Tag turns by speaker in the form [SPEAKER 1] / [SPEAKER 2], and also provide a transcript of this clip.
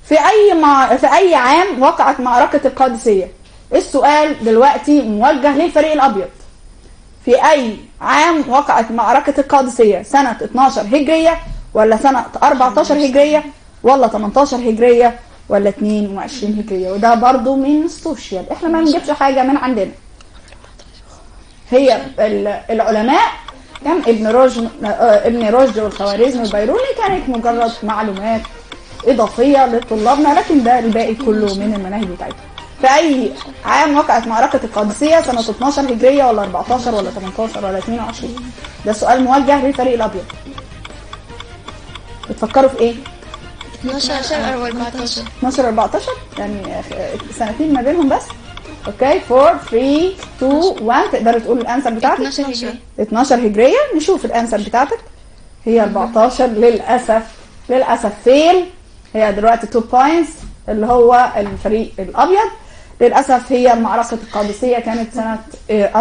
[SPEAKER 1] في اي مع... في اي عام وقعت معركه القادسيه السؤال دلوقتي موجه للفريق الابيض في اي عام وقعت معركه القادسيه سنه 12 هجريه ولا سنه 14 هجريه ولا 18 هجريه ولا 22 هجريه وده برضو من السوشيال احنا ما بنجيبش حاجه من عندنا هي ال- العلماء كان ابن رشد آه، ابن رشد والخوارزمي والبيروني كانت مجرد معلومات اضافيه لطلابنا لكن ده الباقي كله من المناهج بتاعتهم في اي عام وقعت معركه القادسيه سنه 12 هجريه ولا 14 ولا 18 ولا 22 ده سؤال موجه للفريق الابيض بتفكروا في ايه
[SPEAKER 2] 12 او 14
[SPEAKER 1] 12 14 يعني سنتين ما بينهم بس اوكي 4 3 2 1 تقدروا تقولوا الانسر بتاعتك
[SPEAKER 2] 12 هجري
[SPEAKER 1] 12 هجرية نشوف الانسر بتاعتك هي 14 للأسف للأسف فيل هي دلوقتي 2 بوينتس اللي هو الفريق الأبيض للأسف هي معركة القادسية كانت سنة آه،